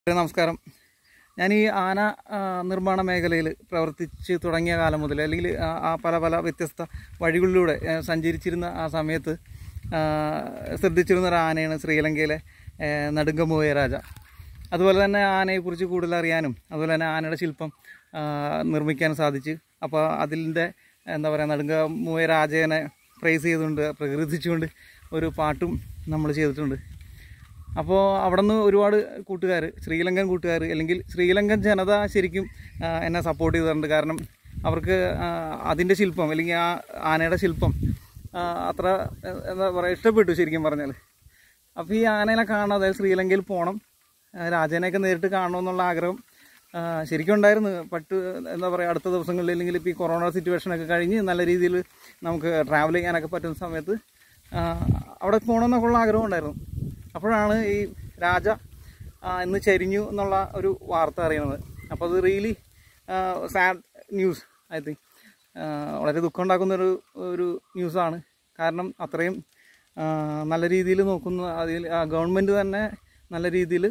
നമസ്കാരം ഞാൻ ഈ ആന ആ, നിർമ്മാണ മേഖലയിൽ പ്രവർത്തിച്ച് തുടങ്ങിയ കാലം മുതൽ അല്ലെങ്കിൽ ആ ആ പല പല വ്യത്യസ്ത വഴികളിലൂടെ ആ, സഞ്ചരിച്ചിരുന്ന ആ സമയത്ത് ആ, ശ്രദ്ധിച്ചിരുന്ന ഒരു ആനയാണ് ശ്രീലങ്കയിലെ ആ, നടുങ്കമൂയ രാജ അതുപോലെ തന്നെ ആനയെക്കുറിച്ച് കൂടുതൽ അറിയാനും അതുപോലെ തന്നെ ആനയുടെ ശില്പം ആ, നിർമ്മിക്കാൻ സാധിച്ചു അപ്പോൾ അതിൻ്റെ എന്താ പറയുക നടുങ്കമൂയ രാജേനെ പ്രൈസ് ചെയ്തുകൊണ്ട് പ്രകീർത്തിച്ചുകൊണ്ട് ഒരു പാട്ടും നമ്മൾ ചെയ്തിട്ടുണ്ട് അപ്പോൾ അവിടെ നിന്ന് ഒരുപാട് കൂട്ടുകാർ ശ്രീലങ്കൻ കൂട്ടുകാർ അല്ലെങ്കിൽ ശ്രീലങ്കൻ ജനത ശരിക്കും ആ, എന്നെ സപ്പോർട്ട് ചെയ്തിട്ടുണ്ട് കാരണം അവർക്ക് ആ, അതിൻ്റെ ശില്പം അല്ലെങ്കിൽ ആ ആനയുടെ ശില്പം ആ, അത്ര എ- എന്താ പറയുക ഇഷ്ടപ്പെട്ടു ശരിക്കും പറഞ്ഞാൽ അപ്പോൾ ഈ ആനേനെ കാണാൻ അതായത് ശ്രീലങ്കയിൽ പോകണം ആ, രാജേനെയൊക്കെ നേരിട്ട് കാണണമെന്നുള്ള ആഗ്രഹം ആ, ശരിക്കും ഉണ്ടായിരുന്നു പട്ട് എന്താ പറയുക അടുത്ത ദിവസങ്ങളിൽ അല്ലെങ്കിൽ ഇപ്പോൾ ഈ കൊറോണ സിറ്റുവേഷനൊക്കെ കഴിഞ്ഞ് നല്ല രീതിയിൽ നമുക്ക് ട്രാവൽ ചെയ്യാനൊക്കെ പറ്റുന്ന സമയത്ത് ആ, അവിടെ പോകണമെന്നൊക്കെയുള്ള ആഗ്രഹം ഉണ്ടായിരുന്നു അപ്പോഴാണ് ഈ രാജ ആ, ഇന്ന് ചരിഞ്ഞു എന്നുള്ള ഒരു വാർത്ത അറിയുന്നത് അപ്പോൾ അത് really sad news I think വളരെ ദുഃഖം ഉണ്ടാക്കുന്ന ഒരു ഒരു ന്യൂസാണ് കാരണം അത്രയും ആ, നല്ല രീതിയിൽ നോക്കുന്ന അതിൽ ഗവൺമെൻറ് തന്നെ നല്ല രീതിയിൽ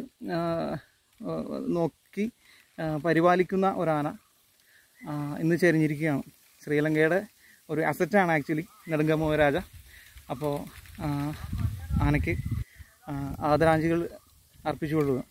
നോക്കി ആ, പരിപാലിക്കുന്ന ഒരാന ആ, ഇന്ന് ചെരിഞ്ഞിരിക്കുകയാണ് ശ്രീലങ്കയുടെ ഒരു അസറ്റാണ് ആക്ച്വലി നെടുങ്കമോ രാജ അപ്പോൾ ആനയ്ക്ക് ആ, ആദരാഞ്ജലികൾ അർപ്പിച്ചു കൊള്ളുക